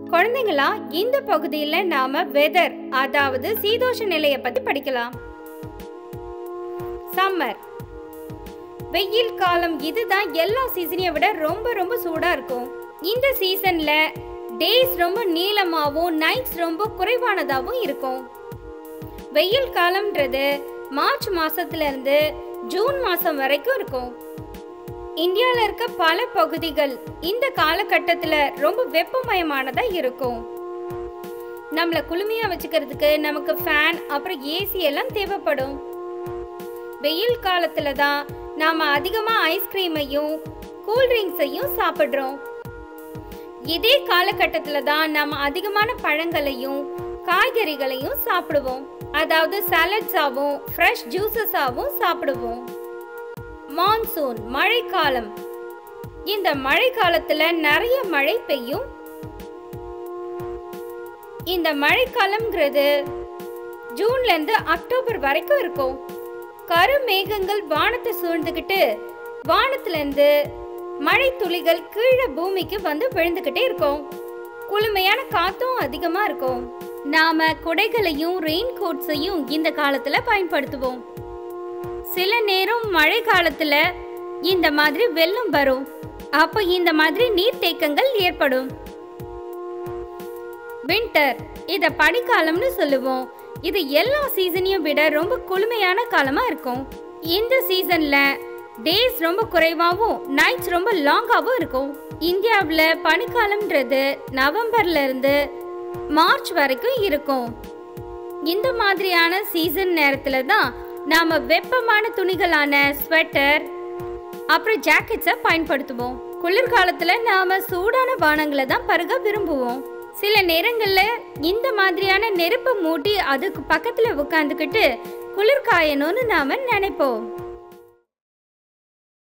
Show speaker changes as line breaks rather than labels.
குழந்தைங்களா இந்த பகுதியில நாம வெதர் அதாவது சீதோஷ நிலையை பத்தி படிக்கலாம் சம்மர் வெயில் காலம் இதுதான் எல்லா சீசனையும் விட ரொம்ப ரொம்ப சூடா இருக்கும் இந்த சீசன்ல டேஸ் ரொம்ப நீளமாவும் நைட்ஸ் ரொம்ப குறைவானதாகவும் இருக்கும் வெயில் காலம்ன்றது மார்ச் மாசத்துல இருந்து ஜூன் மாசம் வரைக்கும் இருக்கும் இந்தியாவில் இருக்க பல பகுதிகள் இந்த காலகட்டத்தில் ரொம்ப வெப்பமயமானதா இருக்கும் நம்மளை குளுமையா வச்சுக்கிறதுக்கு நமக்கு ஃபேன் அப்புறம் ஏசி எல்லாம் தேவைப்படும் வெயில் காலத்துல தான் நாம அதிகமா ஐஸ்கிரீமையும் கூல்ட்ரிங்க்ஸையும் சாப்பிடுறோம் இதே காலகட்டத்துல தான் நாம அதிகமான பழங்களையும் காய்கறிகளையும் சாப்பிடுவோம் அதாவது சாலட்ஸாவும் ஃப்ரெஷ் ஜூசஸாவும் சாப்பிடுவோம் மான்சூன் மழைக்காலம் இந்த மழை காலத்துல நிறைய மழை பெய்யும் இந்த மழைக்காலம்ங்கிறது ஜூன்ல இருந்து அக்டோபர் வரைக்கும் இருக்கும் கருமேகங்கள் வானத்தை சூழ்ந்துகிட்டு வானத்துல இருந்து மழை துளிகள் கீழே பூமிக்கு வந்து விழுந்துகிட்டே இருக்கும் குளுமையான காத்தும் அதிகமா இருக்கும் நாம குடைகளையும் ரெயின் கோட்ஸையும் இந்த காலத்துல பயன்படுத்துவோம் சில நேரம் மழை காலத்துல இந்த மாதிரி வெள்ளம் வரும் அப்போ இந்த மாதிரி நீர்த்தேக்கங்கள் ஏற்படும் வின்டர் இத பனிக்காலம்னு சொல்லுவோம் இது எல்லா சீசனையும் விட ரொம்ப குளுமையான காலமா இருக்கும் இந்த சீசன்ல டேஸ் ரொம்ப குறைவாகவும் நைட்ஸ் ரொம்ப லாங்காகவும் இருக்கும் இந்தியாவில் பனிக்காலம்ன்றது நவம்பர்ல இருந்து மார்ச் வரைக்கும் இருக்கும் இந்த மாதிரியான சீசன் நேரத்துல தான் நாம வெப்பமான துணிகளான ஸ்வெட்டர் அப்புறம் ஜாக்கெட்ஸை பயன்படுத்துவோம் குளிர்காலத்துல நாம சூடான பானங்களை தான் பருக விரும்புவோம் சில நேரங்கள்ல இந்த மாதிரியான நெருப்பை மூட்டி அதுக்கு பக்கத்துல உட்காந்துக்கிட்டு குளிர் காயணும்னு நாம நினைப்போம்